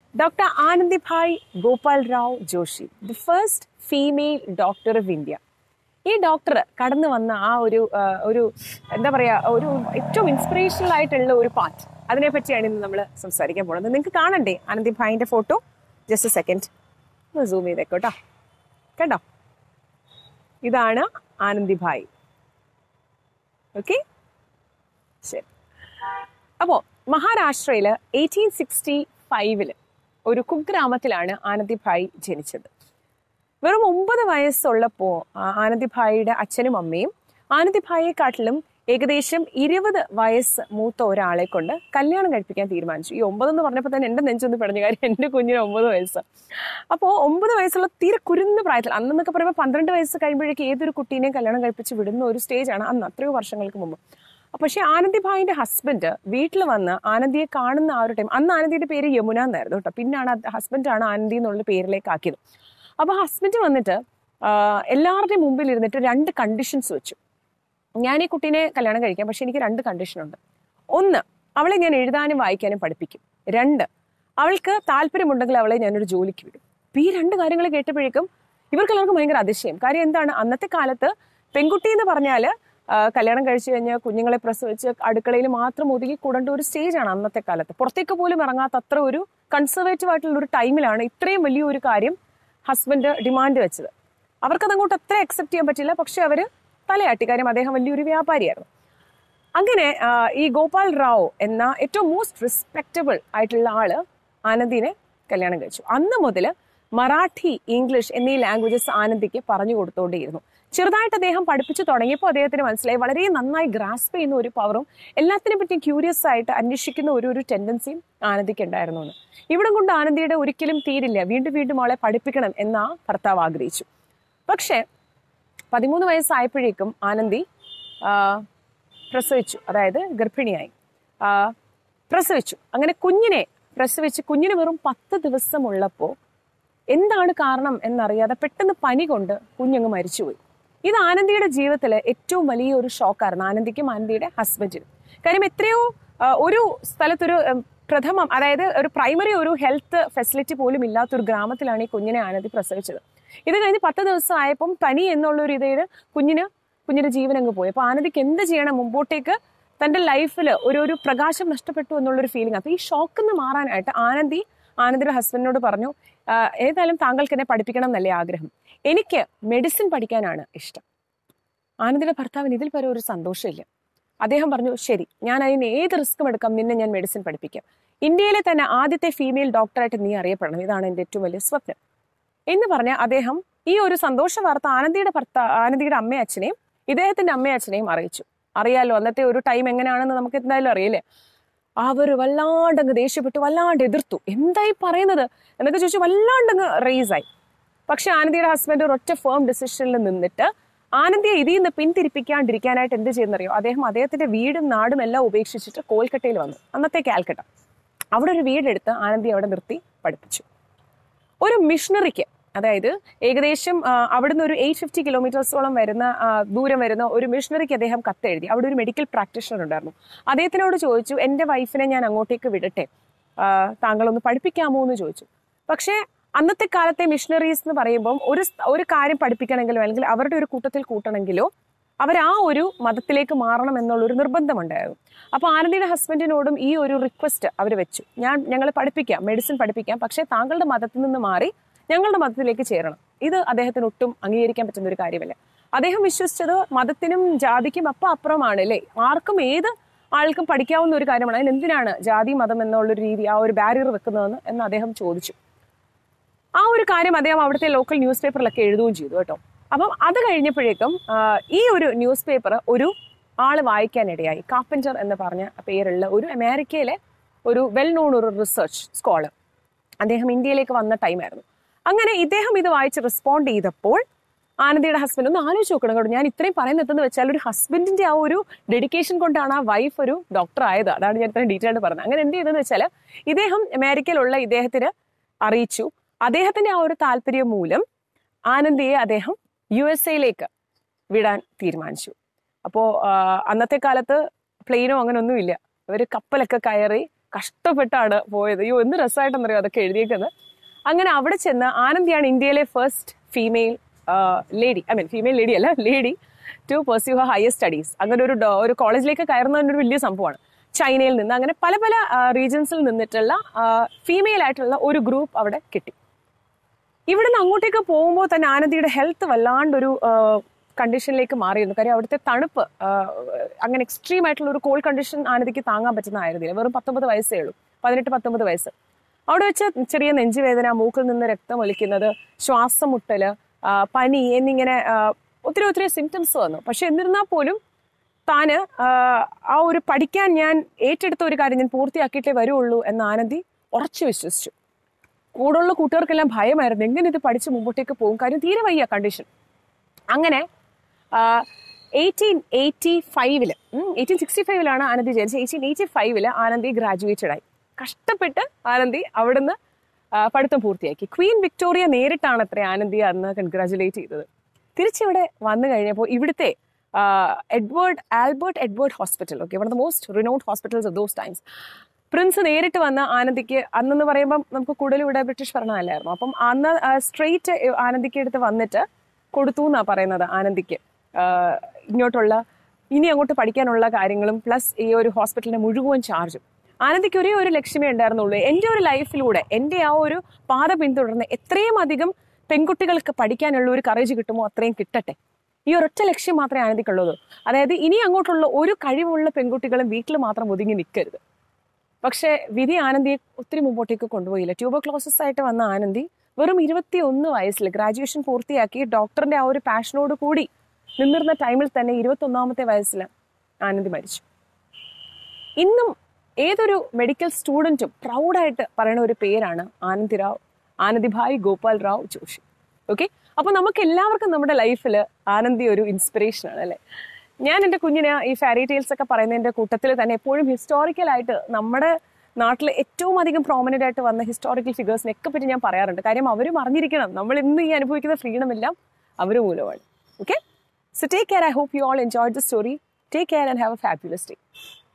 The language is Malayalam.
doctor Anandibai Gopal Rao Joshi the first female doctor of India ഈ ഡോക്ടർ കടന്നു വന്ന ആ ഒരു ആ, ഒരു എന്താ പറയാ ഒരു ഏറ്റവും ഇൻസ്പിറേഷണൽ ആയിട്ടുള്ള ഒരു പാർട്ട് അതിനെ പറ്റിയാണ് ഇന്ന് നമ്മൾ സംസാരിക്കാൻ പോകുന്നത് നിങ്ങൾക്ക് കാണണ്ടേ ആനന്ദിഭായിന്റെ ഫോട്ടോ ജസ്റ്റ് സെക്കൻഡ് ഒന്ന് സൂം ചെയ്തേക്കോട്ടോ കണ്ടോ ഇതാണ് ആനന്ദിഭായ് ഓക്കെ ശരി അപ്പോ മഹാരാഷ്ട്രയില് എയ്റ്റീൻ സിക്സ്റ്റി ഫൈവില് ഒരു കുഗ്രാമത്തിലാണ് ആനന്ദിഭായ് ജനിച്ചത് വെറും ഒമ്പത് വയസ്സുള്ളപ്പോ ആ, ആനന്ദിഭായിയുടെ അച്ഛനും അമ്മയും ആനന്ദിഭായിയെക്കാട്ടിലും ഏകദേശം ഇരുപത് വയസ്സ് മൂത്ത ഒരാളെ കൊണ്ട് കല്യാണം കഴിപ്പിക്കാൻ തീരുമാനിച്ചു ഈ ഒമ്പതെന്ന് പറഞ്ഞപ്പോൾ തന്നെ എന്റെ നെഞ്ചൊന്ന് പിടഞ്ഞു കാര്യം എന്റെ കുഞ്ഞിന് ഒമ്പത് വയസ്സ് അപ്പോൾ ഒമ്പത് വയസ്സുള്ള തീരെ കുരുന്ന പ്രായത്തിൽ അന്നെന്നൊക്കെ പറയുമ്പോൾ പന്ത്രണ്ട് വയസ്സ് കഴിയുമ്പോഴേക്ക് ഏതൊരു കുട്ടീനെയും കല്യാണം കഴിപ്പിച്ച് വിടുന്ന ഒരു സ്റ്റേജാണ് അന്ന് അത്രയോ വർഷങ്ങൾക്ക് മുമ്പ് പക്ഷേ ആനന്ദിഭായിന്റെ ഹസ്ബൻഡ് വീട്ടിൽ വന്ന് ആനന്ദിയെ കാണുന്ന ആ ഒരു ടൈം അന്ന് ആനന്ദിയുടെ പേര് യമുന എന്നായിരുന്നു കേട്ടോ പിന്നാണ് ഹസ്ബൻഡാണ് ആനന്ദി എന്നുള്ള പേരിലേക്ക് ആക്കിയത് അപ്പൊ ഹസ്ബൻഡ് വന്നിട്ട് ആ, എല്ലാവരുടെയും മുമ്പിൽ ഇരുന്നിട്ട് രണ്ട് കണ്ടീഷൻസ് വെച്ചു ഞാൻ ഈ കുട്ടീനെ കല്യാണം കഴിക്കാം പക്ഷെ എനിക്ക് രണ്ട് കണ്ടീഷൻ ഉണ്ട് ഒന്ന് അവളെ ഞാൻ എഴുതാനും വായിക്കാനും പഠിപ്പിക്കും രണ്ട് അവൾക്ക് താല്പര്യമുണ്ടെങ്കിൽ അവളെ ഞാനൊരു ജോലിക്ക് വിടും അപ്പൊ ഈ രണ്ട് കാര്യങ്ങൾ കേട്ടപ്പോഴേക്കും ഇവർക്ക് എല്ലാവർക്കും ഭയങ്കര അതിശയം കാര്യം എന്താണ് അന്നത്തെ കാലത്ത് പെൺകുട്ടി എന്ന് പറഞ്ഞാല് ആ, കല്യാണം കഴിച്ചു കഴിഞ്ഞാൽ കുഞ്ഞുങ്ങളെ പ്രസവിച്ച് അടുക്കളയിൽ മാത്രം ഒതുങ്ങി കൂടേണ്ട ഒരു സ്റ്റേജാണ് അന്നത്തെ കാലത്ത് പുറത്തേക്ക് പോലും ഇറങ്ങാത്ത അത്ര ഒരു കൺസർവേറ്റീവ് ആയിട്ടുള്ള ഒരു ടൈമിലാണ് ഇത്രയും വലിയൊരു കാര്യം ഹസ്ബൻഡ് ഡിമാൻഡ് വെച്ചത് അവർക്കത് അങ്ങോട്ട് അത്ര അക്സെപ്റ്റ് ചെയ്യാൻ പറ്റില്ല പക്ഷെ അവര് തലയാട്ടി കാര്യം അദ്ദേഹം വലിയൊരു വ്യാപാരിയായിരുന്നു അങ്ങനെ ആ, ഈ ഗോപാൽ റാവു എന്ന ഏറ്റവും മോസ്റ്റ് റെസ്പെക്റ്റബിൾ ആയിട്ടുള്ള ആള് ആനന്ദിനെ കല്യാണം കഴിച്ചു അന്ന് മുതൽ മറാഠി ഇംഗ്ലീഷ് എന്നീ ലാംഗ്വേജസ് ആനന്ദിക്ക് പറഞ്ഞു കൊടുത്തുകൊണ്ടേയിരുന്നു ചെറുതായിട്ട് അദ്ദേഹം പഠിപ്പിച്ചു തുടങ്ങിയപ്പോൾ അദ്ദേഹത്തിന് മനസ്സിലായി വളരെ നന്നായി ഗ്രാസ്പ് ചെയ്യുന്ന ഒരു പവറും എല്ലാത്തിനെ പറ്റിയും ക്യൂരിയസ് ആയിട്ട് അന്വേഷിക്കുന്ന ഒരു ഒരു ടെൻഡൻസിയും ആനന്ദിക്ക് ഉണ്ടായിരുന്നു എന്ന് ഇവിടം കൊണ്ട് ആനന്ദിയുടെ ഒരിക്കലും തീരില്ല വീണ്ടും വീണ്ടും അവളെ പഠിപ്പിക്കണം എന്ന് ആ ഭർത്താവ് ആഗ്രഹിച്ചു പക്ഷേ പതിമൂന്ന് വയസ്സായപ്പോഴേക്കും ആനന്ദി ആ, പ്രസവിച്ചു അതായത് ഗർഭിണിയായി ആ, പ്രസവിച്ചു അങ്ങനെ കുഞ്ഞിനെ പ്രസവിച്ച് കുഞ്ഞിന് വെറും പത്ത് ദിവസമുള്ളപ്പോൾ എന്താണ് കാരണം എന്നറിയാതെ പെട്ടെന്ന് പനി കൊണ്ട് കുഞ്ഞങ്ങ് മരിച്ചുപോയി ഇത് ആനന്ദിയുടെ ജീവിതത്തിലെ ഏറ്റവും വലിയ ഒരു ഷോക്കായിരുന്നു ആനന്ദിക്കും ആനന്ദിയുടെ ഹസ്ബൻഡിനും കാര്യം എത്രയോ ആ, ഒരു സ്ഥലത്തൊരു ഉം, പ്രഥമം അതായത് ഒരു പ്രൈമറി ഒരു ഹെൽത്ത് ഫെസിലിറ്റി പോലും ഇല്ലാത്തൊരു ഗ്രാമത്തിലാണ് ഈ കുഞ്ഞിനെ ആനന്ദി പ്രസവിച്ചത് ഇത് കഴിഞ്ഞ് പത്ത് ദിവസം ആയപ്പം പനി എന്നുള്ള ഒരു ഇതിൽ കുഞ്ഞിന് കുഞ്ഞിന്റെ ജീവൻ അങ്ങ് പോയി അപ്പൊ ആനന്ദിക്ക് എന്ത് ചെയ്യണം മുമ്പോട്ടേക്ക് തന്റെ ലൈഫിൽ ഒരു ഒരു പ്രകാശം നഷ്ടപ്പെട്ടു എന്നുള്ളൊരു ഫീലിംഗ് അപ്പൊ ഈ ഷോക്കിൽ നിന്ന് മാറാനായിട്ട് ആനന്ദി ആനന്ദിയുടെ ഹസ്ബൻഡിനോട് പറഞ്ഞു "ആ, ഏതായാലും താങ്കൾക്ക് എന്നെ പഠിപ്പിക്കണം എന്നല്ലേ ആഗ്രഹം എനിക്ക് മെഡിസിൻ പഠിക്കാനാണ് ഇഷ്ടം ആനന്ദിയുടെ ഭർത്താവിന് ഇതിൽ പരം ഒരു സന്തോഷമില്ല അദ്ദേഹം പറഞ്ഞു ശരി ഞാൻ അതിന് ഏത് റിസ്ക്കും എടുക്കാം നിന്നെ ഞാൻ മെഡിസിൻ പഠിപ്പിക്കാം ഇന്ത്യയിലെ തന്നെ ആദ്യത്തെ ഫീമെയിൽ ഡോക്ടറായിട്ട് നീ അറിയപ്പെടണം ഇതാണ് എൻ്റെ ഏറ്റവും വലിയ സ്വപ്നം എന്ന് പറഞ്ഞ അദ്ദേഹം ഈ ഒരു സന്തോഷ വാർത്ത ആനന്ദിയുടെ ഭർത്താ ആനന്ദിയുടെ അമ്മയും അച്ഛനെയും ഇദ്ദേഹത്തിന്റെ അമ്മയും അച്ഛനെയും അറിയിച്ചു അറിയാലോ അന്നത്തെ ഒരു ടൈം എങ്ങനെയാണെന്ന് നമുക്ക് എന്തായാലും അറിയില്ലേ അവർ വല്ലാണ്ടങ്ങ് ദേഷ്യപ്പെട്ടു വല്ലാണ്ട് എതിർത്തു എന്തായി പറയുന്നത് എന്നൊക്കെ ചോദിച്ചു വല്ലാണ്ടങ്ങ് റേസ് ആയി പക്ഷെ ആനന്ദിയുടെ ഹസ്ബൻഡ് ഒരൊറ്റ ഫേം ഡിസിഷനിൽ നിന്നിട്ട് ആനന്ദിയെ ഇതിൽ നിന്ന് പിന്തിരിപ്പിക്കാണ്ടിരിക്കാനായിട്ട് എന്ത് ചെയ്യുന്നറിയോ അദ്ദേഹം അദ്ദേഹത്തിന്റെ വീടും നാടും എല്ലാം ഉപേക്ഷിച്ചിട്ട് കോൽക്കട്ടയിൽ വന്നു അന്നത്തെ കാൽക്കട്ട അവിടെ ഒരു വീടെടുത്ത് ആനന്ദി അവിടെ നിർത്തി പഠിപ്പിച്ചു ഒരു മിഷണറിക്ക് അതായത് ഏകദേശം ആ, അവിടുന്ന് ഒരു എയ്റ്റ് ഫിഫ്റ്റി കിലോമീറ്റേഴ്സോളം വരുന്ന ആ, ദൂരം വരുന്ന ഒരു മിഷണറിക്ക് അദ്ദേഹം കത്തെഴുതി അവിടെ ഒരു മെഡിക്കൽ പ്രാക്ടീഷണർ ഉണ്ടായിരുന്നു അദ്ദേഹത്തിനോട് ചോദിച്ചു എൻ്റെ വൈഫിനെ ഞാൻ അങ്ങോട്ടേക്ക് വിടട്ടെ ആ, താങ്കളൊന്ന് പഠിപ്പിക്കാമോ എന്ന് ചോദിച്ചു പക്ഷേ അന്നത്തെ കാലത്തെ മിഷണറീസ് എന്ന് പറയുമ്പം ഒരു സ്- ഒരു കാര്യം പഠിപ്പിക്കണമെങ്കിലോ അല്ലെങ്കിൽ അവരുടെ ഒരു കൂട്ടത്തിൽ കൂട്ടണമെങ്കിലോ അവർ ആ ഒരു മതത്തിലേക്ക് മാറണം എന്നുള്ളൊരു നിർബന്ധമുണ്ടായിരുന്നു അപ്പോൾ ആനന്ദിയുടെ ഹസ്ബൻഡിനോടും ഈ ഒരു റിക്വസ്റ്റ് അവർ വെച്ചു ഞാൻ ഞങ്ങൾ പഠിപ്പിക്കാം മെഡിസിൻ പഠിപ്പിക്കാം പക്ഷേ താങ്കളുടെ മതത്തിൽ നിന്ന് മാറി ഞങ്ങളുടെ മതത്തിലേക്ക് ചേരണം ഇത് അദ്ദേഹത്തിന് ഒട്ടും അംഗീകരിക്കാൻ പറ്റുന്ന ഒരു കാര്യമല്ല അദ്ദേഹം വിശ്വസിച്ചത് മതത്തിനും ജാതിക്കും അപ്പം അപ്പുറമാണ് അല്ലേ ആർക്കും ഏത് ആൾക്കും പഠിക്കാവുന്ന ഒരു കാര്യമാണ് അതിന് എന്തിനാണ് ജാതി മതം എന്നുള്ളൊരു രീതി ആ ഒരു ബാരിയർ വെക്കുന്നതെന്ന് എന്ന് അദ്ദേഹം ചോദിച്ചു ആ ഒരു കാര്യം അദ്ദേഹം അവിടുത്തെ ലോക്കൽ ന്യൂസ് പേപ്പറിലൊക്കെ എഴുതുകയും ചെയ്തു കേട്ടോ അപ്പം അത് കഴിഞ്ഞപ്പോഴേക്കും ആ, ഈ ഒരു ന്യൂസ് പേപ്പർ ഒരു ആള് വായിക്കാനിടയായി കാപ്പൻറ്റർ എന്ന് പറഞ്ഞ പേരുള്ള ഒരു അമേരിക്കയിലെ ഒരു വെൽ നോൺ ഒരു റിസർച്ച് സ്കോളർ അദ്ദേഹം ഇന്ത്യയിലേക്ക് വന്ന ടൈമായിരുന്നു അങ്ങനെ ഇദ്ദേഹം ഇത് വായിച്ച് റെസ്പോണ്ട് ചെയ്തപ്പോൾ ആനന്ദിയുടെ ഹസ്ബൻഡ് ഒന്ന് ആലോചിച്ച് നോക്കണം കേട്ടോ ഞാൻ ഇത്രയും പറയുന്നത് വെച്ചാൽ ഒരു ഹസ്ബൻഡിന്റെ ആ ഒരു ഡെഡിക്കേഷൻ കൊണ്ടാണ് ആ വൈഫ് ഒരു ഡോക്ടർ ആയത് അതാണ് ഞാൻ ഇത്രയും ഡീറ്റെയിൽഡ് പറഞ്ഞത് അങ്ങനെ എന്ത് ചെയ്തെന്ന് വെച്ചാൽ ഇദ്ദേഹം അമേരിക്കയിലുള്ള ഇദ്ദേഹത്തിന് അറിയിച്ചു അദ്ദേഹത്തിന്റെ ആ ഒരു താല്പര്യം മൂലം ആനന്ദിയെ അദ്ദേഹം യു എസ് എയിലേക്ക് വിടാൻ തീരുമാനിച്ചു അപ്പോൾ അന്നത്തെ കാലത്ത് പ്ലെയിനോ അങ്ങനെ ഒന്നുമില്ല അവർ കപ്പലൊക്കെ കയറി കഷ്ടപ്പെട്ടാണ് പോയത് അയ്യോ എന്ത് രസമായിട്ടെന്നറിയോ അതൊക്കെ എഴുതിയേക്കുന്നത് അങ്ങനെ അവിടെ ചെന്ന് ആനന്ദിയാണ് ഇന്ത്യയിലെ first female lady I mean female lady അല്ല lady to pursue her higher studies അങ്ങനെ ഒരു ഡോ- ഒരു കോളേജിലേക്ക് കയറുന്നതിന് ഒരു വലിയ സംഭവമാണ് ചൈനയിൽ നിന്ന് അങ്ങനെ പല പല റീജൻസിൽ നിന്നിട്ടുള്ള ഫീമെയിൽ ആയിട്ടുള്ള ഒരു ഗ്രൂപ്പ് അവിടെ കിട്ടി ഇവിടുന്ന് അങ്ങോട്ടേക്ക് പോകുമ്പോൾ തന്നെ ആനന്ദിയുടെ ഹെൽത്ത് വല്ലാണ്ടൊരു കണ്ടീഷനിലേക്ക് മാറിയിരുന്നു കാര്യം അവിടുത്തെ തണുപ്പ് ആ, അങ്ങനെ എക്സ്ട്രീം ആയിട്ടുള്ള ഒരു കോൾഡ് കണ്ടീഷൻ ആനന്ദിക്ക് താങ്ങാൻ പറ്റുന്നതായിരുന്നില്ല വെറും പത്തൊമ്പത് വയസ്സേ ഉള്ളൂ പതിനെട്ട് പത്തൊമ്പത് വയസ്സ് അവിടെ വെച്ച് ചെറിയ നെഞ്ചുവേദന മൂക്കിൽ നിന്ന് രക്തം ഒലിക്കുന്നത് ശ്വാസം മുട്ടല് ആ, പനി എന്നിങ്ങനെ ആ, ഒത്തിരി ഒത്തിരി സിംറ്റംസ് വന്നു പക്ഷെ എന്നിരുന്നാൽ പോലും താന് ആ, ആ ഒരു പഠിക്കാൻ ഞാൻ ഏറ്റെടുത്ത ഒരു കാര്യം ഞാൻ പൂർത്തിയാക്കിയിട്ടേ വരുള്ളൂ എന്ന് ആനന്ദി ഉറച്ചു വിശ്വസിച്ചു കൂടെയുള്ള കൂട്ടുകാർക്കെല്ലാം ഭയമായിരുന്നു എങ്ങനെ ഇത് പഠിച്ച് മുമ്പോട്ടേക്ക് പോകും കാര്യം തീരെ വയ്യ കണ്ടീഷൻ അങ്ങനെ എയ്റ്റീൻ എയ്റ്റി ഫൈവില് എയ്റ്റീൻ സിക്സ്റ്റി ഫൈവിലാണ് ആനന്ദി ജനിച്ചത് എയ്റ്റീൻ എയ്റ്റി ഫൈവില് ആനന്ദി ഗ്രാജുവേറ്റഡ് ആയി കഷ്ടപ്പെട്ട് ആനന്ദി അവിടുന്ന് ആ, പഠിത്തം പൂർത്തിയാക്കി ക്വീൻ വിക്ടോറിയ നേരിട്ടാണ് അത്ര ആനന്ദിയെ അന്ന് കൺഗ്രാജുലേറ്റ് ചെയ്തത് തിരിച്ചിവിടെ വന്നു കഴിഞ്ഞപ്പോൾ ഇവിടുത്തെ ആ, Edward Albert Edward hospital okay one of the most renowned hospitals of those times prince നേരിട്ട് വന്ന് ആനന്ദിക്ക് അന്നെന്ന് പറയുമ്പം നമുക്ക് കൂടുതൽ ഇവിടെ ബ്രിട്ടീഷ് ഭരണമല്ലായിരുന്നു അപ്പം അന്ന് സ്ട്രെയിറ്റ് ആനന്ദിക്ക് എടുത്ത് വന്നിട്ട് കൊടുത്തു എന്നാ പറയുന്നത് ആനന്ദിക്ക് ആ, ഇങ്ങോട്ടുള്ള ഇനി അങ്ങോട്ട് പഠിക്കാനുള്ള കാര്യങ്ങളും പ്ലസ് ഈ ഒരു ഹോസ്പിറ്റലിന്റെ മുഴുവൻ ചാർജും ആനന്ദിക്ക് ഒരേ ഒരു ലക്ഷ്യമേ ഉണ്ടായിരുന്നുള്ളൂ എൻ്റെ ഒരു ലൈഫിലൂടെ എൻ്റെ ആ ഒരു പാത പിന്തുടർന്ന് എത്രയും അധികം പെൺകുട്ടികൾക്ക് പഠിക്കാനുള്ള ഒരു കറേജ് കിട്ടുമോ അത്രയും കിട്ടട്ടെ ഈ ഒരൊറ്റ ലക്ഷ്യം മാത്രമേ ആനന്ദിക്കുള്ളൂ അതായത് ഇനി അങ്ങോട്ടുള്ള ഒരു കഴിവുള്ള പെൺകുട്ടികളും വീട്ടിൽ മാത്രം ഒതുങ്ങി നിൽക്കരുത് പക്ഷേ വിധി ആനന്ദിയെ ഒത്തിരി മുമ്പോട്ടേക്ക് കൊണ്ടുപോയില്ല ട്യൂബർക്ലോസിസ് ആയിട്ട് വന്ന ആനന്ദി വെറും ഇരുപത്തി ഒന്ന് വയസ്സിൽ ഗ്രാജുവേഷൻ പൂർത്തിയാക്കി ഡോക്ടറിന്റെ ആ ഒരു പാഷനോട് കൂടി നിന്നിരുന്ന ടൈമിൽ തന്നെ ഇരുപത്തി ഒന്നാമത്തെ വയസ്സിൽ ആനന്ദി മരിച്ചു ഇന്നും ഏതൊരു മെഡിക്കൽ സ്റ്റുഡൻറ്റും പ്രൗഡായിട്ട് പറയുന്ന ഒരു പേരാണ് ആനന്ദിറാവ് ആനന്ദിഭായ് ഗോപാൽ റാവ് ജോഷി ഓക്കെ അപ്പൊ നമുക്ക് എല്ലാവർക്കും നമ്മുടെ ലൈഫിൽ ആനന്ദി ഒരു ഇൻസ്പിറേഷൻ ആണ് അല്ലെ ഞാൻ എൻ്റെ കുഞ്ഞിന് ഈ ഫാരി ടെയിൽസ് ഒക്കെ പറയുന്നതിന്റെ കൂട്ടത്തിൽ തന്നെ എപ്പോഴും ഹിസ്റ്റോറിക്കൽ ആയിട്ട് നമ്മുടെ നാട്ടിൽ ഏറ്റവും അധികം പ്രോമിനന്റ് ആയിട്ട് വന്ന ഹിസ്റ്റോറിക്കൽ ഫിഗേഴ്സിനെ ഒക്കെ പറ്റി ഞാൻ പറയാറുണ്ട് കാര്യം അവരും അറിഞ്ഞിരിക്കണം നമ്മൾ ഇന്ന് ഈ അനുഭവിക്കുന്ന ഫ്രീഡം എല്ലാം അവർ മൂലമാണ് okay so take care I hope you all enjoy the story take care and have a fabulous day